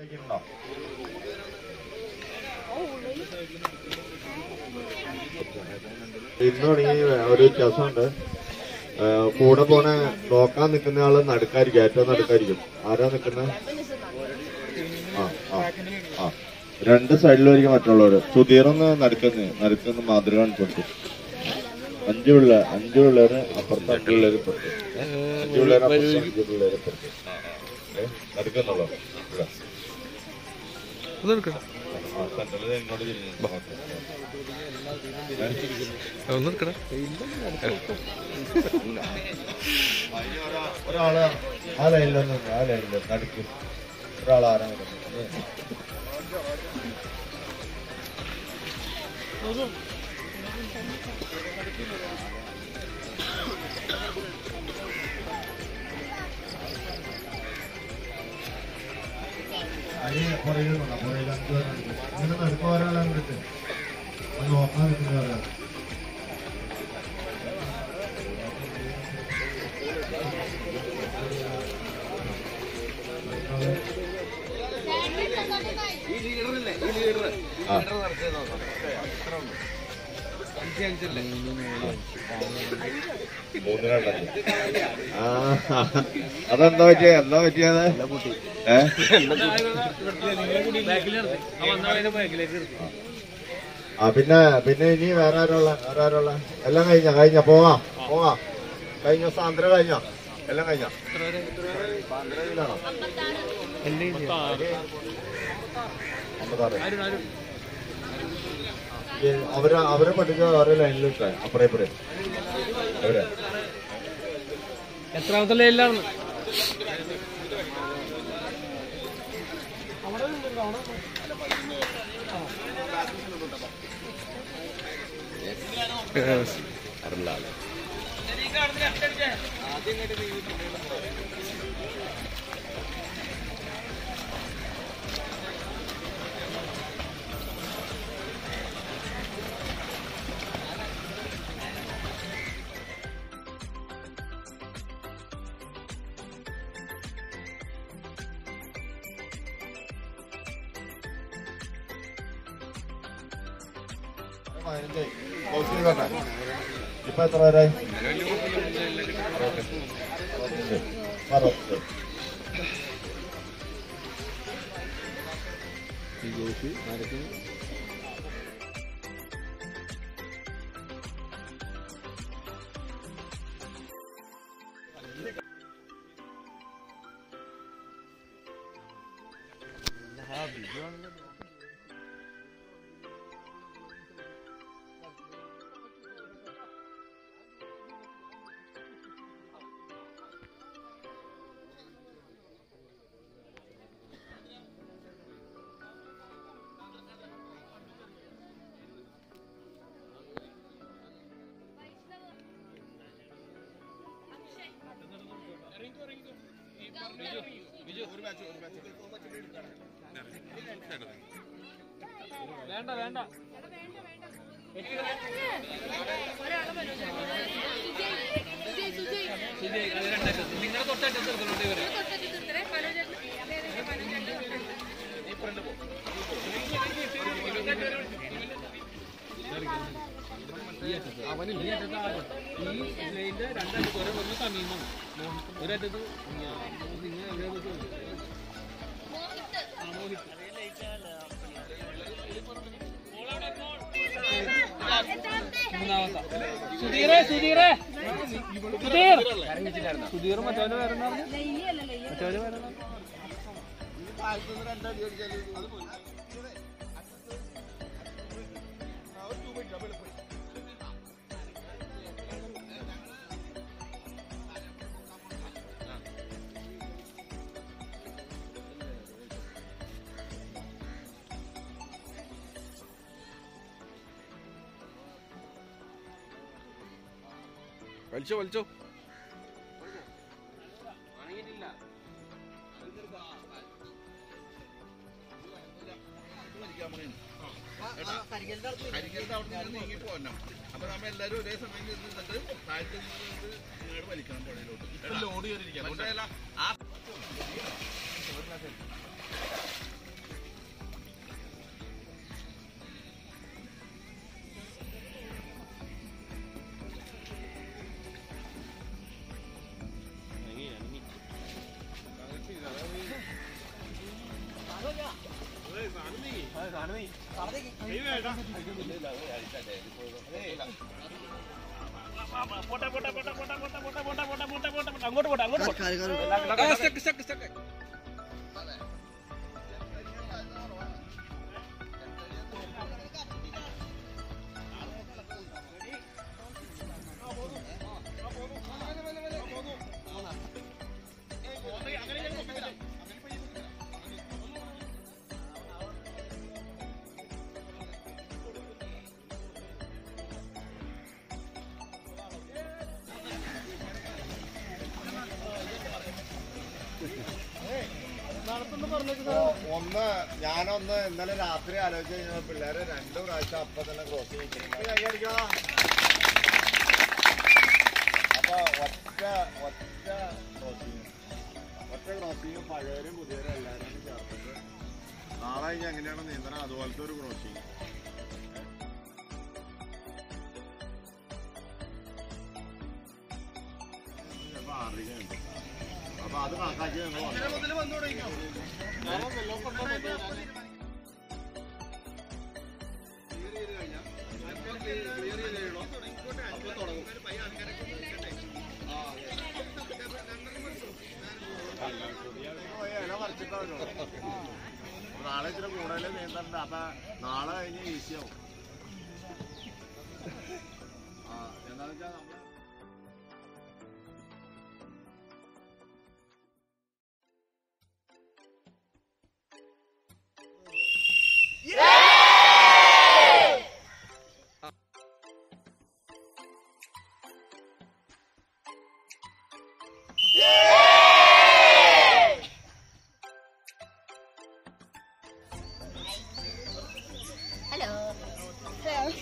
ഇന്ന് തുടങ്ങി ഒരു വ്യത്യാസമുണ്ട് ഏ, കൂടെ പോണ നോക്കാൻ നിൽക്കുന്ന ആള് നടുക്കായിരിക്കും ഏറ്റവും നടുക്കായിരിക്കും ആരാ നിൽക്കുന്നത് ആ ആ ആ രണ്ട് സൈഡിലായിരിക്കും മറ്റുള്ളവര് സുധീറൊന്ന് നടുക്കുന്ന നടുക്കുന്ന മാതൃക കാണിച്ചു കൊടുക്കും അഞ്ചു പിള്ളേർ അഞ്ചു പിള്ളേര് അപ്പുറത്ത് അഞ്ചു പിള്ളേര് ഇപ്പുറത്ത് അഞ്ചു പിള്ളേര് അപ്പുറത്ത് അഞ്ചു പിള്ളേര് ഇപ്പുറത്ത് ഏ, നടുക്കുന്നുള്ളോ ഇവിടെ ഒന്നെടുക്കടാ ആ സെന്ററിൽ ഇങ്ങോട്ട് തിരിഞ്ഞു ഓക്കേ. ഒന്നെടുക്കടാ അതിന് ഒരാ- ഒരാള് ആ ലൈനിലൊന്നും ആ ലൈനില് നടുക്ക് ഒരാൾ ആരാ അങ്ങനെ നടുക്ക് ഒരാളെ വിളിച്ച് നോക്കാൻ നിൽക്കുന്ന ഒരാൾ ആ മൂന്ന് രണ്ടല്ലേ ആ അതെന്താ പറ്റിയ എന്താ പറ്റിയത് ഏ ആ പിന്നെ പിന്നെ ഇനി വേറെ ആരുള്ള വേറെ ആരുള്ള എല്ലാം കഴിഞ്ഞ കഴിഞ്ഞ പോവാം പോവാം കഴിഞ്ഞ സാന്ദ്ര കഴിഞ്ഞ എല്ലാം കഴിഞ്ഞ സാന്ദ്രയിലാണോ അമ്പത്താറ് ഈ അവരെ അവരെ പഠിച്ച വേറെ ലൈനിൽ ഇട്ടേ അപ്പറേ ഇപ്പറേ അവരെ എത്രാമത്തെ ലൈനിലാണ് പതിനഞ്ചായി. ബോക്സിൽ കണ്ടേ? ഇപ്പൊ എത്ര പേരായി അറുപത്തഞ്ച്. അറുപത്തഞ്ച്. വേണ്ട വേണ്ട നിങ്ങളുടെ തൊട്ടടുത്ത് എടുക്കുന്നുണ്ട് ഇവര് അവന് ഈ അറ്റത്ത് ആരും ഈ ലൈനിന്റെ രണ്ടറ്റത്ത് ഒരേ ഒന്ന് സമീപമാണ് ഒരറ്റത്ത് നിങ്ങൾ എവിടെ മൂന്നാമത്തെ സുധീറേ സുധീറേ സുധീർ സുധീർ മറ്റവന്റെ പേരെന്താ മറ്റവന്റെ പേരെന്താ വലിച്ചോ വലിച്ചോ കരിങ്കലിന്റെ അവിടെ നിന്ന് നീങ്ങിട്ട് പോരണം അപ്പൊ നമ്മ എല്ലാരും ഒരേ സമയം നിന്നിട്ട് താഴത്ത് നിന്നിട്ട് ഇങ്ങോട്ട് വലിക്കണം പുഴയിലോട്ട് ലോഡ് കയറിയിരിക്കാം ആ ഒന്ന് ഞാനൊന്ന് ഇന്നലെ രാത്രി ആലോചിച്ച് കഴിഞ്ഞാൽ പിള്ളേരെ രണ്ടു പ്രാവശ്യം അപ്പൊ തന്നെ ക്രോസ് ചെയ്യിക്കുന്നു അപ്പൊ ഒറ്റ ഒറ്റ ക്രോസിങ് ഒറ്റ ക്രോസിങ് പഴയവരും പുതിയവരും എല്ലാവരും ചേർത്തിട്ട് നാളെ കഴിഞ്ഞ് എങ്ങനെയാണ് നീന്തണം അതുപോലത്തെ ഒരു ക്രോസിങ് ചിലപ്പോ ആറിനുണ്ട് അപ്പൊ അത് കണക്കാക്കി നിങ്ങൾ വന്നോ. പോയി ഇല പറിച്ചിട്ടേ വരുള്ളൂ. അപ്പൊ നാളെ ഇച്ചിരി കൂടുതൽ നീന്തണ്ട അപ്പൊ നാളെ കഴിഞ്ഞ് ഈസിയാവും ആ എന്താണെന്ന് വെച്ചാൽ നമ്മള് Hello. Hello.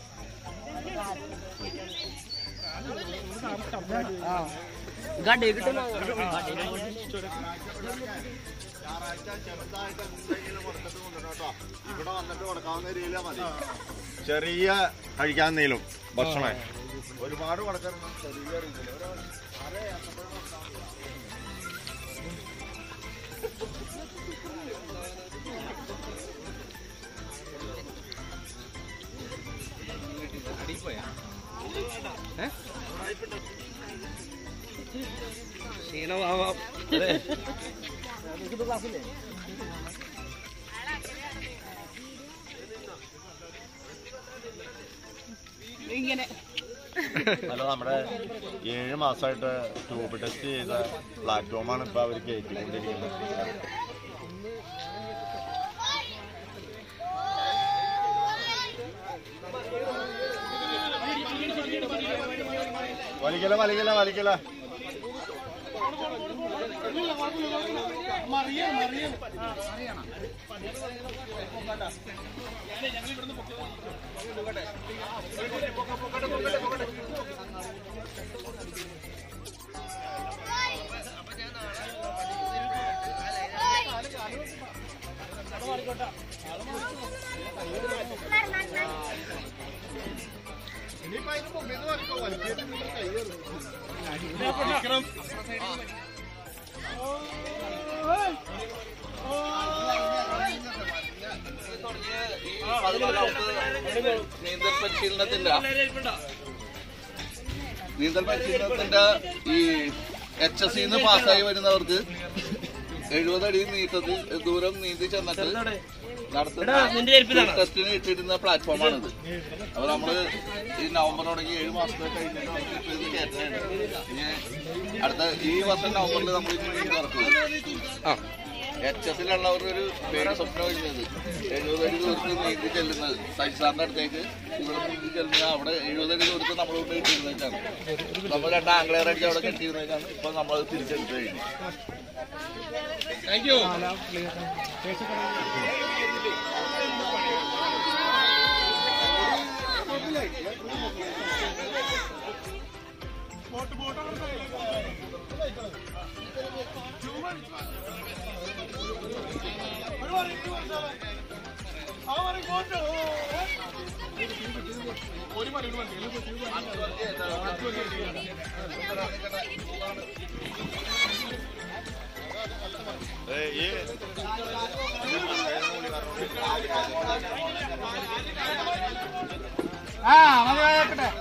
ഞായറാഴ്ച ചെറുതായിട്ട് എന്തെങ്കിലും കൊടുത്തിട്ട് കൊണ്ടുവരണം കേട്ടോ ഇവിടെ വന്നിട്ട് കൊടുക്കാവുന്ന രീതിയിലാ മതി ചെറിയ കഴിക്കാൻ നീളും ഭക്ഷണം ഒരുപാട് കൊടുക്കണം ചെറിയ രീതിയിൽ ഒരു അര ഏത്തപ്പഴം കൊടുത്താൽ മതി. ക്ഷീണമാവാം അതെ അല്ല നമ്മുടെ ഏഴ് മാസമായിട്ട് ട്യൂബ് ടെസ്റ്റ് ചെയ്ത പ്ലാറ്റ്ഫോമാണ് ഇപ്പൊ അവർ കയറ്റിക്കൊണ്ടിരിക്കുന്നത് വലിക്കല വലിക്കല വലിക്കല ഇനിയിപ്പോ അതിന് മുമ്പിൽ നിന്ന് വലിക്കോ വലിച്ചിട്ട് നിങ്ങൾ കൈ കയറും നീന്തൽ പരിശീലനത്തിന്റെ നീന്തൽ പരിശീലനത്തിന്റെ ഈ എച്ച് എസ് സിന്ന് പാസ്സായി വരുന്നവർക്ക് എഴുപത് അടി നീട്ടത്തിൽ ദൂരം നീന്തി ചെന്നിട്ട് നടത്തുന്ന ടെസ്റ്റിന് ഇട്ടിരുന്ന പ്ലാറ്റ്ഫോമാണിത് അപ്പൊ നമ്മള് ഈ നവംബർ തുടങ്ങി ഏഴ് മാസത്തെ കഴിഞ്ഞിട്ട് നമുക്ക് ഇപ്പൊ ഇത് കയറ്റാണ് ഇനി അടുത്ത ഈ വർഷം നവംബറിൽ നമ്മൾ ഇനി നീന്തി നടക്കും എച്ച് എസിലുള്ളവർ ഒരു പേര് സ്വപ്നം വരുന്നത് എഴുപത് അടി ദൂരത്ത് നീന്തി ചെല്ലുന്നത് സൈസാറിന്റെ അടുത്തേക്ക് ഇവിടെ നീന്തി ചെല്ലുന്നത് അവിടെ എഴുപത് അടി ദൂരത്ത് നമ്മൾ കൊണ്ട് കിട്ടിയിരുന്നേക്കാണ് നമ്മൾ രണ്ട് ആംഗ്ലേർ അടിച്ച് അവിടെ കെട്ടിയിരുന്നേക്കാണ് ഇപ്പൊ നമ്മൾ തിരിച്ചെടുത്ത് കഴിഞ്ഞു താങ്ക് യു ഈ ആ മതി മതി വെക്കട്ടെ